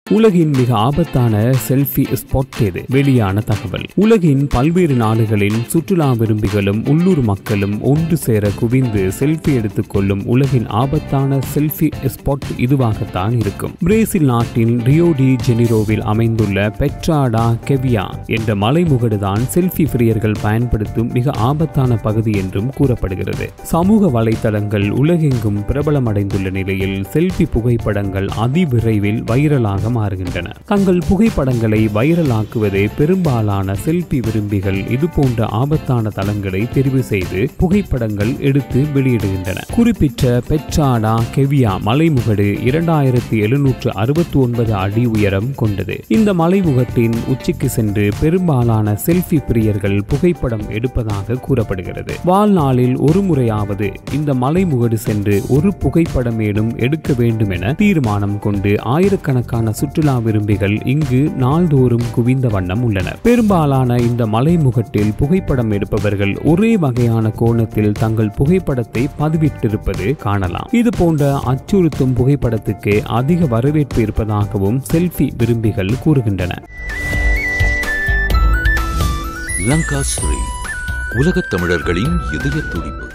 உலகின் மிக ஆபத்தான செல்ஃபி ஸ்பாட் எது வெளியான தகவல் உலகின் பல்வேறு நாடுகளின் சுற்றுலா விரும்பிகளும் உள்ளூர் மக்களும் ஒன்று சேர குவிந்து செல்ஃபி எடுத்துக்கொள்ளும் உலகின் ஆபத்தான செல்ஃபி ஸ்பாட் இதுவாகத்தான் இருக்கும் பிரேசில் நாட்டின் ரியோ டி ஜெனிரோவில் அமைந்துள்ள பெட்ராடா கெவியா என்ற மலைமுகடுதான் செல்ஃபி பிரியர்கள் பயன்படுத்தும் மிக ஆபத்தான பகுதி என்றும் கூறப்படுகிறது சமூக வலைத்தளங்கள் உலகெங்கும் பிரபலமடைந்துள்ள நிலையில் செல்ஃபி புகைப்படங்கள் அதிவிரைவில் வைரலாக மாறுகின்றன தங்கள் புகைப்படங்களை வைரலாக்குவதே பெரும்பாலான செல்ஃபி விரும்பிகள் இது போன்ற ஆபத்தான தளங்களை தெரிவு செய்து புகைப்படங்கள் எடுத்து வெளியிடுகின்றன குறிப்பிட்ட பெட்ராடா கெவியா மலைமுகடு இரண்டாயிரத்தி எழுநூற்று அறுபத்தி ஒன்பது அடி உயரம் கொண்டது இந்த மலைமுகட்டின் உச்சிக்கு சென்று பெரும்பாலான செல்ஃபி பிரியர்கள் புகைப்படம் எடுப்பதாக கூறப்படுகிறது வாழ்நாளில் ஒரு முறையாவது இந்த மலைமுகடு சென்று ஒரு புகைப்படமேனும் எடுக்க வேண்டும் என தீர்மானம் கொண்டு ஆயிரக்கணக்கான சுற்றுலா விரும்பிகள் இங்கு நாள்தோறும் குவிந்த வண்ணம் உள்ளனர் பெரும்பாலான இந்த மலைமுகட்டில் புகைப்படம் எடுப்பவர்கள் ஒரே வகையான கோணத்தில் தங்கள் புகைப்படத்தை பதிவிட்டிருப்பது காணலாம் இது போன்ற அச்சுறுத்தும் புகைப்படத்துக்கு அதிக வரவேற்பு இருப்பதாகவும் செல்ஃபி விரும்பிகள் கூறுகின்றனர் லங்கா ஸ்ரீ உலகத் தமிழர்களின் இதய துடிப்பு